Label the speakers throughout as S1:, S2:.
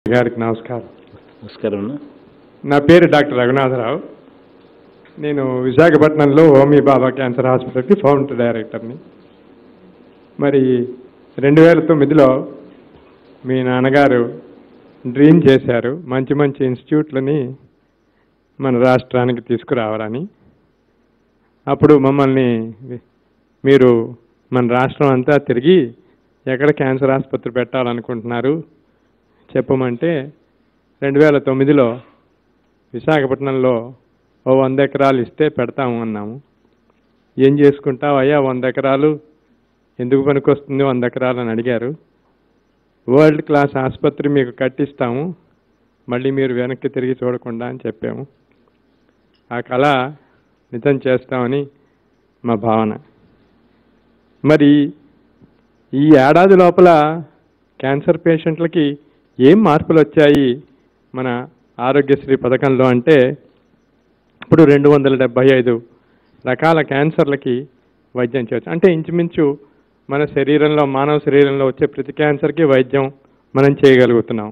S1: గారికి నమస్కారం
S2: నమస్కారం అన్న
S1: నా పేరు డాక్టర్ రఘునాథరావు నేను విశాఖపట్నంలో హోమీ బాబా క్యాన్సర్ హాస్పిటల్కి ఫౌండర్ డైరెక్టర్ని మరి రెండు వేల తొమ్మిదిలో మీ నాన్నగారు డ్రీమ్ చేశారు మంచి మంచి ఇన్స్టిట్యూట్లని మన రాష్ట్రానికి తీసుకురావాలని అప్పుడు మమ్మల్ని మీరు మన రాష్ట్రం అంతా తిరిగి ఎక్కడ క్యాన్సర్ ఆసుపత్రి పెట్టాలనుకుంటున్నారు చెప్పమంటే రెండు వేల తొమ్మిదిలో విశాఖపట్నంలో ఓ వంద ఎకరాలు ఇస్తే పెడతాము అన్నాము ఏం చేసుకుంటావు అయ్యా వంద ఎకరాలు ఎందుకు పనికొస్తుంది వంద ఎకరాలు అని అడిగారు వరల్డ్ క్లాస్ ఆసుపత్రి మీకు కట్టిస్తాము మళ్ళీ మీరు వెనక్కి తిరిగి చూడకుండా అని చెప్పాము ఆ కళ నిజం చేస్తామని మా భావన మరి ఈ ఏడాది లోపల క్యాన్సర్ పేషెంట్లకి ఏం మార్పులు వచ్చాయి మన ఆరోగ్యశ్రీ పథకంలో అంటే ఇప్పుడు రెండు వందల డెబ్బై ఐదు రకాల క్యాన్సర్లకి వైద్యం చేయవచ్చు అంటే ఇంచుమించు మన శరీరంలో మానవ శరీరంలో వచ్చే ప్రతి క్యాన్సర్కి వైద్యం మనం చేయగలుగుతున్నాం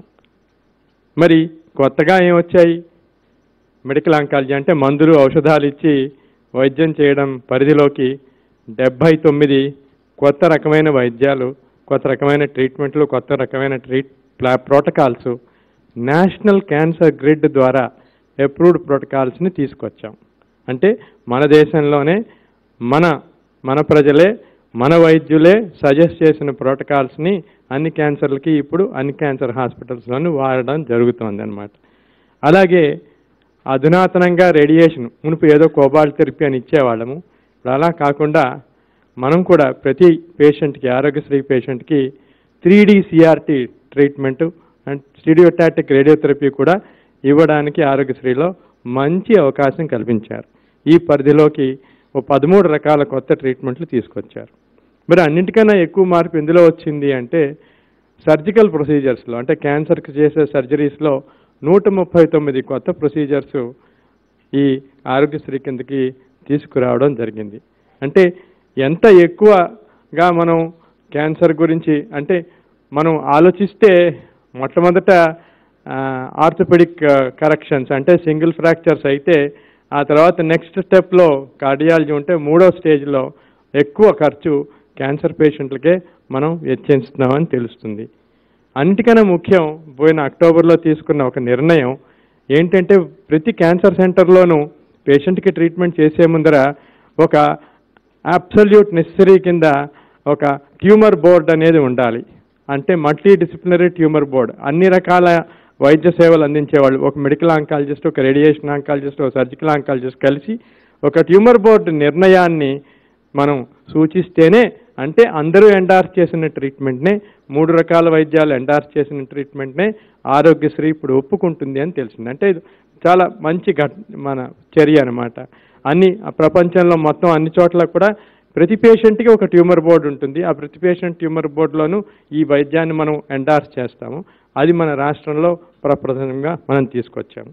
S1: మరి కొత్తగా ఏం వచ్చాయి మెడికల్ ఆంకాలజీ అంటే మందులు ఔషధాలు ఇచ్చి వైద్యం చేయడం పరిధిలోకి డెబ్భై తొమ్మిది కొత్త రకమైన వైద్యాలు కొత్త రకమైన ట్రీట్మెంట్లు కొత్త రకమైన ట్రీట్ ప్లా ప్రోటోకాల్స్ నేషనల్ క్యాన్సర్ గ్రిడ్ ద్వారా అప్రూవ్డ్ ప్రోటోకాల్స్ని తీసుకొచ్చాం అంటే మన దేశంలోనే మన మన ప్రజలే మన వైద్యులే సజెస్ట్ చేసిన ప్రోటోకాల్స్ని అన్ని క్యాన్సర్లకి ఇప్పుడు అన్ని క్యాన్సర్ హాస్పిటల్స్లోనూ వాడడం జరుగుతుంది అనమాట అలాగే అధునాతనంగా రేడియేషన్ మునుపు ఏదో కోబాల్ట్ థెరపీ అని ఇచ్చేవాళ్ళము ఇప్పుడు అలా కాకుండా మనం కూడా ప్రతి పేషెంట్కి ఆరోగ్యశ్రీ పేషెంట్కి three D CRT treatment and స్టీడియోటాటిక్ రేడియోథెరపీ కూడా ఇవ్వడానికి ఆరోగ్యశ్రీలో మంచి అవకాశం కల్పించారు ఈ పరిధిలోకి ఓ పదమూడు రకాల కొత్త ట్రీట్మెంట్లు తీసుకొచ్చారు మరి అన్నింటికన్నా ఎక్కువ మార్పు ఎందులో వచ్చింది అంటే సర్జికల్ ప్రొసీజర్స్లో అంటే క్యాన్సర్కి చేసే సర్జరీస్లో నూట ముప్పై తొమ్మిది కొత్త ప్రొసీజర్స్ ఈ ఆరోగ్యశ్రీ కిందకి తీసుకురావడం జరిగింది అంటే ఎంత ఎక్కువగా మనం క్యాన్సర్ గురించి అంటే మనం ఆలోచిస్తే మొట్టమొదట ఆర్థోపెడిక్ కరెక్షన్స్ అంటే సింగిల్ ఫ్రాక్చర్స్ అయితే ఆ తర్వాత నెక్స్ట్ స్టెప్లో కార్డియాలజీ ఉంటే మూడో స్టేజ్లో ఎక్కువ ఖర్చు క్యాన్సర్ పేషెంట్లకే మనం వెచ్చించుతున్నామని తెలుస్తుంది అన్నిటికన్నా ముఖ్యం పోయిన అక్టోబర్లో తీసుకున్న ఒక నిర్ణయం ఏంటంటే ప్రతి క్యాన్సర్ సెంటర్లోనూ పేషెంట్కి ట్రీట్మెంట్ చేసే ముందర ఒక అబ్సల్యూట్ నెసరీ కింద ఒక ట్యూమర్ బోర్డ్ అనేది ఉండాలి అంటే మల్టీ డిసిప్లినరీ ట్యూమర్ బోర్డ్ అన్ని రకాల వైద్య సేవలు అందించేవాళ్ళు ఒక మెడికల్ ఆంకాలజిస్ట్ ఒక రేడియేషన్ ఆంకాలజిస్ట్ ఒక సర్జికల్ ఆంకాలజిస్ట్ కలిసి ఒక ట్యూమర్ బోర్డు నిర్ణయాన్ని మనం సూచిస్తేనే అంటే అందరూ ఎండార్స్ చేసిన ట్రీట్మెంట్నే మూడు రకాల వైద్యాలు ఎండార్స్ చేసిన ట్రీట్మెంట్నే ఆరోగ్యశ్రీ ఇప్పుడు ఒప్పుకుంటుంది అని తెలిసింది అంటే ఇది చాలా మంచి ఘట్ మన చర్య అనమాట అన్ని ప్రపంచంలో మొత్తం అన్ని చోట్ల కూడా ప్రతి పేషెంట్కి ఒక ట్యూమర్ బోర్డు ఉంటుంది ఆ ప్రతి పేషెంట్ ట్యూమర్ బోర్డులోనూ ఈ వైద్యాన్ని మనం ఎండార్స్ చేస్తాము అది మన రాష్ట్రంలో ప్రప్రథమంగా మనం తీసుకొచ్చాము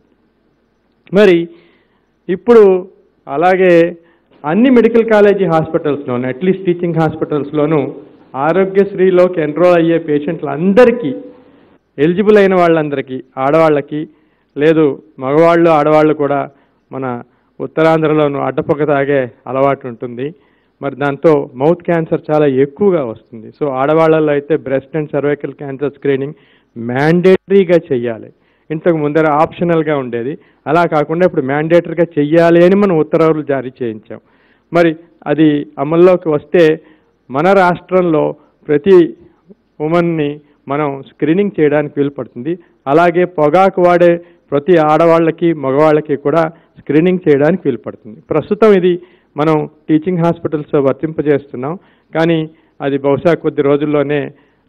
S1: మరి ఇప్పుడు అలాగే అన్ని మెడికల్ కాలేజీ హాస్పిటల్స్లోనూ అట్లీస్ట్ టీచింగ్ హాస్పిటల్స్లోనూ ఆరోగ్యశ్రీలోకి ఎన్రోల్ అయ్యే పేషెంట్లందరికీ ఎలిజిబుల్ అయిన వాళ్ళందరికీ ఆడవాళ్ళకి లేదు మగవాళ్ళు ఆడవాళ్ళు కూడా మన ఉత్తరాంధ్రలోనూ అడ్డపొక్క తాగే అలవాటు ఉంటుంది మరి దాంతో మౌత్ క్యాన్సర్ చాలా ఎక్కువగా వస్తుంది సో ఆడవాళ్ళలో అయితే breast and cervical cancer screening మ్యాండేటరీగా చెయ్యాలి ఇంతకు ముందర ఆప్షనల్గా ఉండేది అలా కాకుండా ఇప్పుడు మ్యాండేటరీగా చెయ్యాలి అని మనం ఉత్తర్వులు జారీ చేయించాం మరి అది అమల్లోకి వస్తే మన రాష్ట్రంలో ప్రతి ఉమెన్ని మనం స్క్రీనింగ్ చేయడానికి వీలు పడుతుంది అలాగే పొగాకు వాడే ప్రతి ఆడవాళ్ళకి మగవాళ్ళకి కూడా స్క్రీనింగ్ చేయడానికి వీలు పడుతుంది ప్రస్తుతం ఇది మనం టీచింగ్ హాస్పిటల్స్ వర్తింపజేస్తున్నాం కానీ అది బహుశా కొద్ది రోజుల్లోనే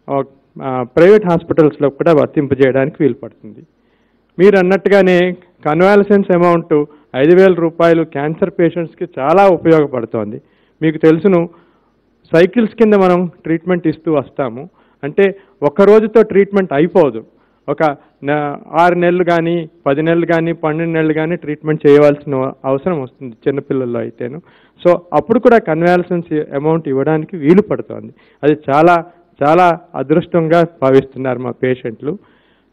S1: ప్రైవేట్ హాస్పిటల్స్లో కూడా వర్తింపజేయడానికి వీలు పడుతుంది మీరు అన్నట్టుగానే కన్వాలసెన్స్ అమౌంట్ ఐదు వేల రూపాయలు క్యాన్సర్ పేషెంట్స్కి చాలా ఉపయోగపడుతోంది మీకు తెలుసును సైకిల్స్ కింద మనం ట్రీట్మెంట్ ఇస్తూ వస్తాము అంటే ఒక రోజుతో ట్రీట్మెంట్ అయిపోదు ఒక ఆరు నెలలు కానీ పది నెలలు కానీ పన్నెండు నెలలు కానీ ట్రీట్మెంట్ చేయవలసిన అవసరం వస్తుంది చిన్నపిల్లల్లో అయితేను సో అప్పుడు కూడా కన్వాలసెన్స్ అమౌంట్ ఇవ్వడానికి వీలు పడుతోంది అది చాలా చాలా అదృష్టంగా భావిస్తున్నారు మా పేషెంట్లు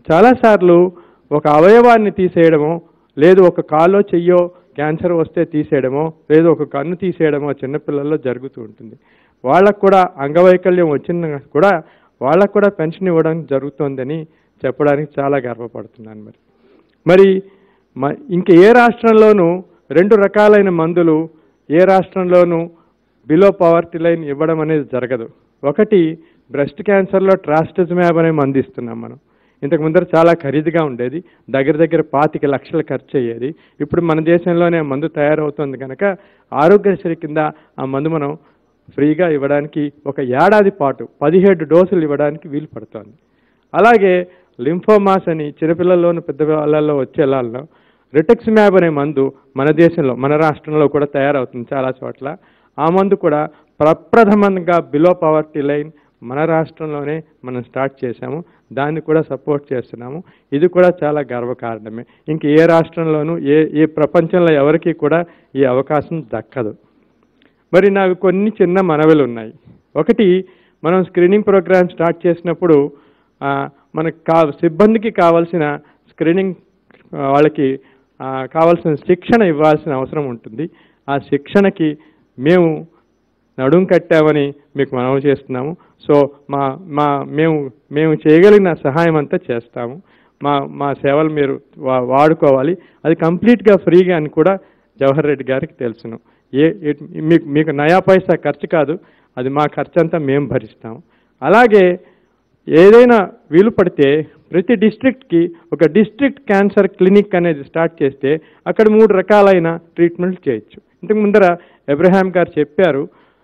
S1: చాలాసార్లు ఒక అవయవాన్ని తీసేయడమో లేదు ఒక కాలో చెయ్యో క్యాన్సర్ వస్తే తీసేయడమో లేదు ఒక కన్ను తీసేయడమో చిన్నపిల్లల్లో జరుగుతూ ఉంటుంది వాళ్ళకు కూడా అంగవైకల్యం వచ్చిన కూడా వాళ్ళకు కూడా పెన్షన్ ఇవ్వడం జరుగుతోందని చెప్పడానికి చాలా గర్వపడుతున్నాను మరి మరి మ ఇంక ఏ రాష్ట్రంలోనూ రెండు రకాలైన మందులు ఏ రాష్ట్రంలోనూ బిలో పవర్టీ లైన్ ఇవ్వడం అనేది జరగదు ఒకటి బ్రెస్ట్ క్యాన్సర్లో ట్రాస్టజ్మ్యాబ్ అనే మందు ఇస్తున్నాం మనం ఇంతకు ముందర చాలా ఖరీదుగా ఉండేది దగ్గర దగ్గర పాతిక లక్షలు ఖర్చు అయ్యేది ఇప్పుడు మన దేశంలోనే ఆ మందు తయారవుతుంది కనుక ఆరోగ్యశ్రీ కింద ఆ మందు మనం ఫ్రీగా ఇవ్వడానికి ఒక ఏడాది పాటు పదిహేడు డోసులు ఇవ్వడానికి వీలు పడుతోంది అలాగే లింఫోమాస్ అని చిన్నపిల్లల్లోను పెద్ద వాళ్ళల్లో వచ్చేలాల్లో రిటెక్స్మ్యాబ్ అనే మందు మన దేశంలో మన రాష్ట్రంలో కూడా తయారవుతుంది చాలా చోట్ల ఆ మందు కూడా ప్రప్రథమంగా బిలో పవర్టీ లైన్ మన రాష్ట్రంలోనే మనం స్టార్ట్ చేశాము దాన్ని కూడా సపోర్ట్ చేస్తున్నాము ఇది కూడా చాలా గర్వకారణమే ఇంక ఏ రాష్ట్రంలోనూ ఏ ఏ ప్రపంచంలో ఎవరికీ కూడా ఈ అవకాశం దక్కదు మరి నాకు కొన్ని చిన్న మనవులు ఉన్నాయి ఒకటి మనం స్క్రీనింగ్ ప్రోగ్రామ్ స్టార్ట్ చేసినప్పుడు ఆ, మనకు కా సిబ్బందికి కావాల్సిన స్క్రీనింగ్ ఆ, వాళ్ళకి ఆ, కావాల్సిన శిక్షణ ఇవ్వాల్సిన అవసరం ఉంటుంది ఆ శిక్షణకి మేము నడుం కట్టామని మీకు మనవి చేస్తున్నాము సో మా మా మేము మేము చేయగలిగిన సహాయం అంతా చేస్తాము మా మా సేవలు మీరు వా వాడుకోవాలి అది కంప్లీట్గా ఫ్రీగా అని కూడా జవహర్ రెడ్డి గారికి తెలుసును ఏ ఏ- మీకు మీకు నయా పైసా ఖర్చు కాదు అది మా ఖర్చు అంతా మేము భరిస్తాము అలాగే ఏదైనా వీలు పడితే ప్రతి డిస్ట్రిక్ట్కి ఒక డిస్ట్రిక్ట్ క్యాన్సర్ క్లినిక్ అనేది స్టార్ట్ చేస్తే అక్కడ మూడు రకాలైన ట్రీట్మెంట్ చేయొచ్చు ఇంతకు ముందర ఎబ్రహాం గారు చెప్పారు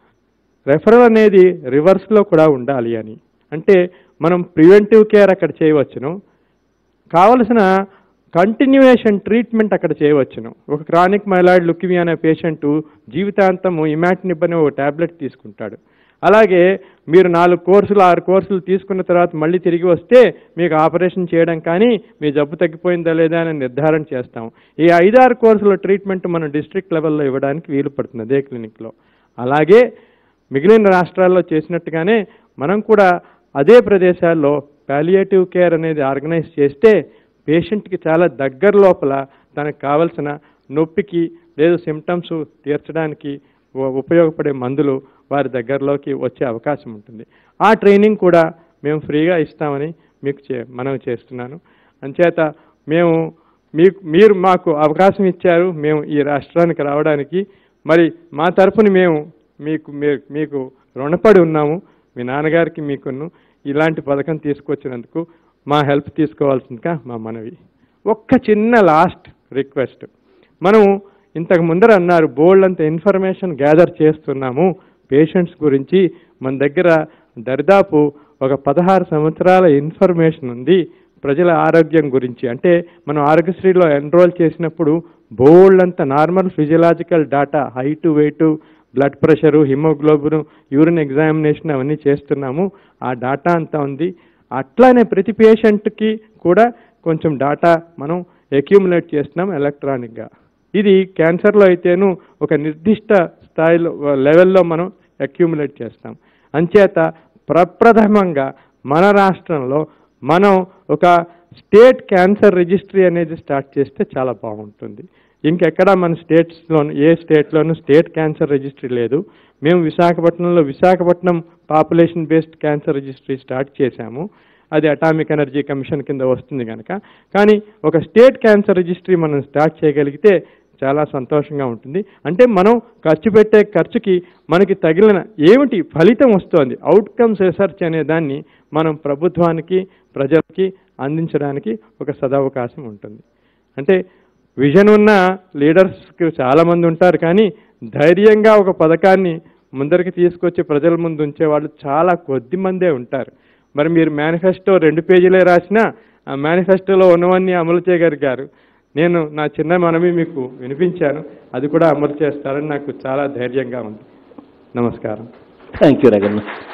S1: రెఫరల్ అనేది రివర్స్లో కూడా ఉండాలి అని అంటే మనం ప్రివెంటివ్ కేర్ అక్కడ చేయవచ్చును కావలసిన కంటిన్యూయేషన్ ట్రీట్మెంట్ అక్కడ చేయవచ్చును ఒక క్రానిక్ మైలాయిడ్ లుకిమియా అనే పేషెంట్ జీవితాంతము ఇమాటినిబ్ అనే ఒక ట్యాబ్లెట్ తీసుకుంటాడు అలాగే మీరు నాలుగు కోర్సులు ఆరు కోర్సులు తీసుకున్న తర్వాత మళ్ళీ తిరిగి వస్తే మీకు ఆపరేషన్ చేయడం కానీ మీ జబ్బు తగ్గిపోయిందా లేదా అని నిర్ధారణ చేస్తాం ఈ ఐదారు కోర్సుల ట్రీట్మెంట్ మనం డిస్ట్రిక్ట్ లెవెల్లో ఇవ్వడానికి వీలు పడుతుంది అదే క్లినిక్లో అలాగే మిగిలిన రాష్ట్రాల్లో చేసినట్టుగానే మనం కూడా అదే ప్రదేశాల్లో పాలియేటివ్ కేర్ అనేది ఆర్గనైజ్ చేస్తే పేషెంట్కి చాలా దగ్గర లోపల తనకు కావలసిన నొప్పికి లేదు సిమ్టమ్స్ తీర్చడానికి ఉ- ఉపయోగపడే మందులు వారి దగ్గరలోకి వచ్చే అవకాశం ఉంటుంది ఆ ట్రైనింగ్ కూడా మేము ఫ్రీగా ఇస్తామని మీకు చే మనవి చేస్తున్నాను అంచేత మేము మీకు మీరు మాకు అవకాశం ఇచ్చారు మేము ఈ రాష్ట్రానికి రావడానికి మరి మా తరఫున మేము మీకు మీ- మీకు రుణపడి ఉన్నాము మీ నాన్నగారికి మీకును ఇలాంటి పథకం తీసుకొచ్చినందుకు మా హెల్ప్ తీసుకోవాల్సిందిగా మా మనవి ఒక్క చిన్న లాస్ట్ రిక్వెస్ట్ మనం ఇంతకు ముందర అన్నారు బోల్డ్ అంత ఇన్ఫర్మేషన్ గ్యాదర్ చేస్తున్నాము పేషెంట్స్ గురించి మన దగ్గర దరిదాపు ఒక పదహారు సంవత్సరాల ఇన్ఫర్మేషన్ ఉంది ప్రజల ఆరోగ్యం గురించి అంటే మనం ఆరోగ్యశ్రీలో ఎన్రోల్ చేసినప్పుడు బోల్డ్ అంత normal physiological data height weight blood pressure haemoglobin urine examination అవన్నీ చేస్తున్నాము ఆ డాటా అంతా ఉంది అట్లానే ప్రతి పేషెంట్కి కూడా కొంచెం డాటా మనం అక్యూములేట్ చేస్తున్నాం ఎలక్ట్రానిక్గా ఇది క్యాన్సర్లో అయితేను ఒక నిర్దిష్ట స్థాయిలో లెవెల్లో మనం అక్యూములేట్ చేస్తాం అంచేత ప్రప్రథమంగా మన రాష్ట్రంలో మనం ఒక స్టేట్ క్యాన్సర్ రిజిస్ట్రీ అనేది స్టార్ట్ చేస్తే చాలా బాగుంటుంది ఇంకెక్కడా మన స్టేట్స్లోను ఏ స్టేట్లోనూ స్టేట్ క్యాన్సర్ రిజిస్ట్రీ లేదు మేము విశాఖపట్నంలో Visakhapatnam population based cancer registry start చేశాము అది అటామిక్ ఎనర్జీ కమిషన్ కింద వస్తుంది కనుక కానీ ఒక స్టేట్ క్యాన్సర్ రిజిస్ట్రీ మనం స్టార్ట్ చేయగలిగితే చాలా సంతోషంగా ఉంటుంది అంటే మనం ఖర్చు పెట్టే ఖర్చుకి మనకి తగిలిన ఏమిటి ఫలితం వస్తోంది అవుట్కమ్స్ రీసెర్చ్ అనే దాన్ని మనం ప్రభుత్వానికి ప్రజలకి అందించడానికి ఒక సదవకాశం ఉంటుంది అంటే విజన్ ఉన్న లీడర్స్కి చాలామంది ఉంటారు కానీ ధైర్యంగా ఒక పథకాన్ని ముందరికి తీసుకొచ్చి ప్రజల ముందు ఉంచే వాళ్ళు చాలా కొద్ది మందే ఉంటారు మరి మీరు మేనిఫెస్టో రెండు పేజీలే రాసినా ఆ మేనిఫెస్టోలో ఉన్నవన్నీ అమలు చేయగలిగారు నేను నా చిన్న మనవి మీకు వినిపించాను అది కూడా అమలు చేస్తారని నాకు చాలా ధైర్యంగా ఉంది నమస్కారం
S2: థ్యాంక్ యూ రగన్న